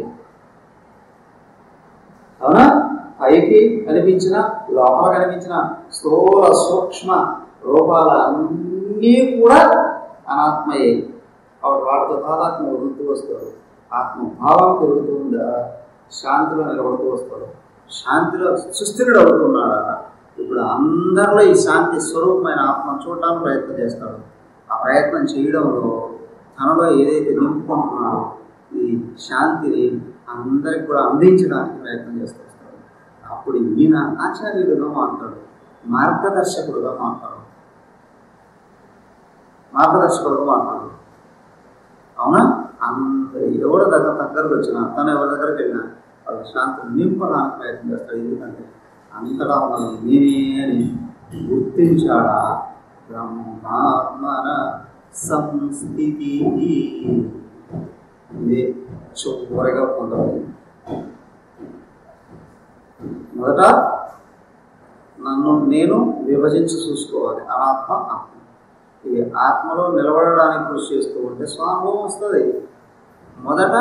అవునా పైకి కనిపించిన లోపల కనిపించిన స్థూల సూక్ష్మ రూపాల అన్నీ కూడా అనాత్మయే కాబట్టి వాటితో తాదాత్మ్యం వదులుతూ వస్తాడు ఆత్మభావం పెరుగుతూ ఉందా శాంతిలో నిలబడుతూ వస్తాడు శాంతిలో సుస్థిరుడు అవుతున్నాడా ఇప్పుడు అందరిలో ఈ శాంతి స్వరూపమైన ఆత్మ చూడడానికి ప్రయత్నం చేస్తాడు ఆ ప్రయత్నం చేయడంలో తనలో ఏదైతే నింపుకుంటున్నాడో ఈ శాంతిని అందరికి కూడా అందించడానికి ప్రయత్నం చేస్తూ వస్తాడు అప్పుడు ఈయన ఆచార్యుడుగా మాట్లాడు మార్గదర్శకుడుగా మాట్లాడు మార్గదర్శకుడుగా మాట్లాడు అవునా అందరు ఎవరి దగ్గర దగ్గరకు వచ్చినా తను ఎవరి దగ్గరికి వెళ్ళినా వాళ్ళ శాంతి నింపడానికి ప్రయత్నం చేస్తాడు ఎందుకంటే అంతటా ఉన్నది నేనే అని గుర్తించాడా బ్రహ్మాత్మన సంస్థితి ఇదే చివరిగా పొందవాలి మొదట నన్ను నేను విభజించి చూసుకోవాలి అనాత్మ ఆత్మ ఈ ఆత్మలో నిలబడడానికి కృషి చేస్తూ ఉంటే స్వానుభవం వస్తుంది మొదట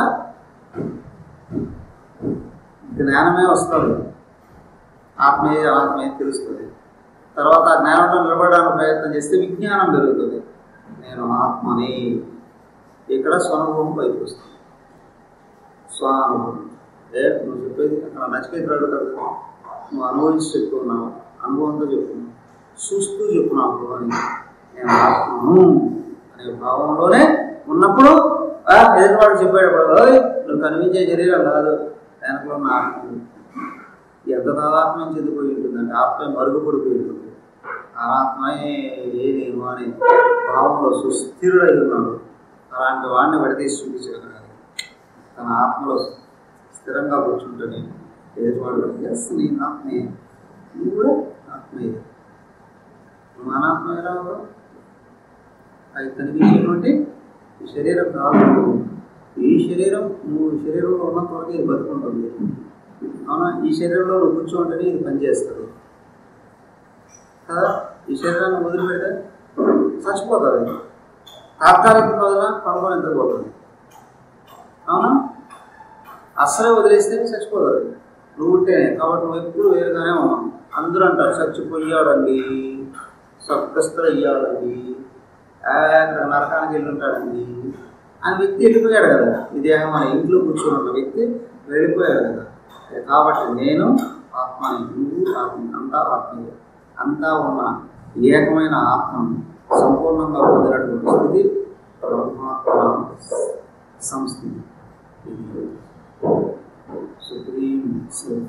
జ్ఞానమే వస్తుంది ఆత్మయే అనాత్మయే తెలుస్తుంది తర్వాత ఆ జ్ఞానంలో నిలబడడానికి ప్రయత్నం చేస్తే విజ్ఞానం పెరుగుతుంది నేను ఆత్మని ఇక్కడ స్వానుభవం పైకి వస్తుంది స్వానుభవం ఏ నువ్వు చెప్పేది అక్కడ నచ్చిపోయి అడుగుతాడు కదా నువ్వు అనుభవించి చెప్తున్నావు అనుభవంతో చెప్తున్నావు చూస్తూ చెప్పున్నావు అని నేను ఆత్మను అనే భావంలోనే ఉన్నప్పుడు ఆ, ఎదుటివాడు చెప్పేటప్పుడు "ఓయ్, నువ్వు కనిపించే శరీరం కాదు వెనకలో ఉన్న ఆత్మ ఎంత తాదాత్మ్యం చెందిపోయి ఉంటుందంటే ఆత్మ మరుగుపడిపోయి ఉంటుంది ఆ ఆత్మయే ఏ నేను అనే భావంలో సుస్థిరుడై ఉన్నాడు అలాంటి వాడిని విడదీసి చూపించగలగాలి తన ఆత్మలో స్థిరంగా కూర్చుంటుంది ఎదుటివాడు ఎస్ నేను ఆత్మయే నువ్వు కూడా ఆత్మయే నువ్వు అనాత్మ ఎలా ఉన్నావు అది కనిపించేటువంటి ఈ శరీరం కాదు ఈ శరీరం నువ్వు ఈ శరీరంలో ఉన్నంత వరకు ఇది బతుకుంటుంది అవునా ఈ శరీరంలో నువ్వు కూర్చోంటేనే ఇది పనిచేస్తుంది కదా ఈ శరీరాన్ని వదిలిపెడితే చచ్చిపోతుంది తాత్కాలికంగా వదిలినా పడుకొని ఎంతపోతుంది అవునా అస్సలే వదిలేస్తే చచ్చిపోతుంది నువ్వు ఉంటేనే కాబట్టి నువ్వు ఎప్పుడు వేరుగానే ఉన్నావు అందరూ అంటారు చచ్చిపోయాడండి స్వర్గస్థులు అయ్యాడండి ఆ, అక్కడ నరకానికి వెళ్ళి ఉంటాడండి అని వ్యక్తి వెళ్ళిపోయాడు కదా ఈ దేహం మన ఇంట్లో కూర్చొని ఉన్న వ్యక్తి వెళ్ళిపోయాడు కదా కాబట్టి నేను ఆత్మని నువ్వు ఆత్మ అంతా ఆత్మయే అంతా ఉన్న ఏకమైన ఆత్మను సంపూర్ణంగా పొందినటువంటి స్థితి బ్రహ్మాత్మ సంస్థితి ఇది సుప్రీం సెల్ఫ్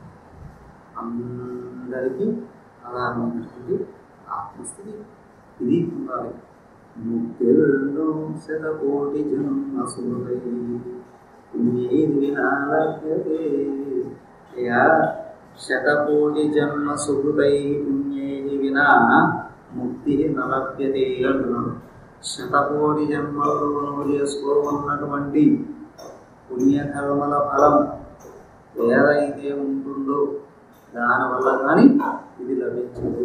అందరికీ ఆధారమైనటువంటి ఆత్మస్థితి ఇది పొందాలి ముక్తిర్లో శతకోటి జన్మ సుహృదై పుణ్యేది వినాలభ్యతే యా శతకోటి జన్మ సుహృదై పుణ్యేది వినా ముక్తి నలభ్యతే అంటున్నాడు శతకోటి జన్మలలో నువ్వు చేసుకోమన్నటువంటి పుణ్యకర్మల ఫలం ఏదైతే ఉంటుందో దానివల్ల కానీ ఇది లభించదు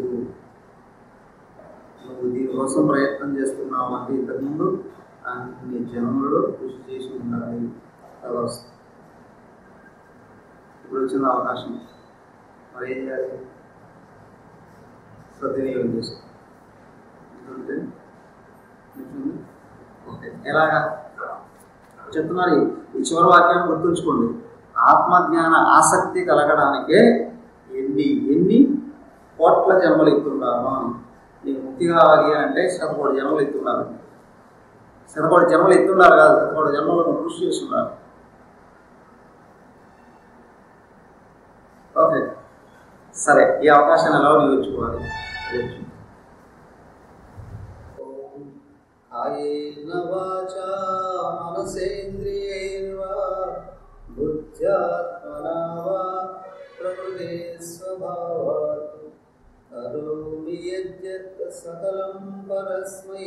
నువ్వు దీనికోసం ప్రయత్నం చేస్తున్నావు అంటే ఇంతకుముందు అన్ని జన్మలలో కృషి చేసి ఉండాలి అది వస్తుంది ఇప్పుడు వచ్చిన అవకాశం మరి ఏం చేయాలి సద్వినియోగం చేసుకో ఎందుకంటే నిజమే. ఓకే ఎలాగా చెప్తున్నారు ఈ చివరి వాక్యాన్ని గుర్తుంచుకోండి ఆత్మజ్ఞాన ఆసక్తి కలగడానికే ఎన్ని ఎన్ని కోట్ల జన్మలు ఎత్తుంటారు అని నీకు ముక్తి కావాలి అని అంటే శతకోటి జన్మలు ఎత్తున్నారు శతకోటి జన్మలు ఎత్తున్నారు కాదు శతకోటి జన్మలను కృషి చేస్తున్నారు ఓకే సరే ఈ అవకాశాన్ని ఎలా వినియోగించుకోవాలి కాయేన వాచా మనసేంద్రియైర్వా బుద్ధ్యాత్మనా వా ప్రకృతే స్వభావాత్ కరోమి యద్యత్ సకలం పరస్మై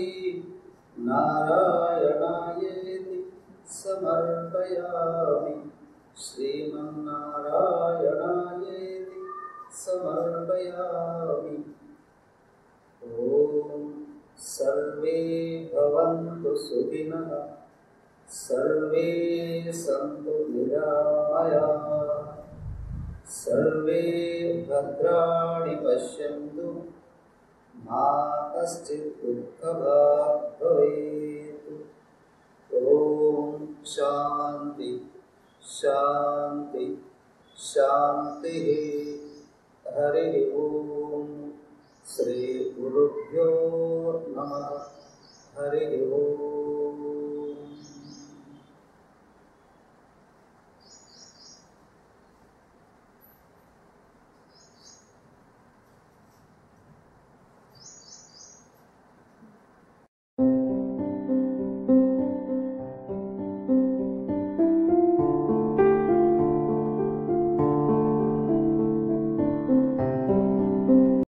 నారాయణాయేతి సమర్పయామి శ్రీమన్నారాయణాయేతి సమర్పయామి ఓం సర్వే భవంతు సుఖినః సర్వే సంతు నిరామయాః సర్వే భద్రాణి పశ్యంతు మా కశ్చిత్ దుఃఖభాగ్ భవేత్ ఓం శాంతి శాంతి శాంతి హరి ఓం శ్రీ గురుభ్యో నమ హరి ఓం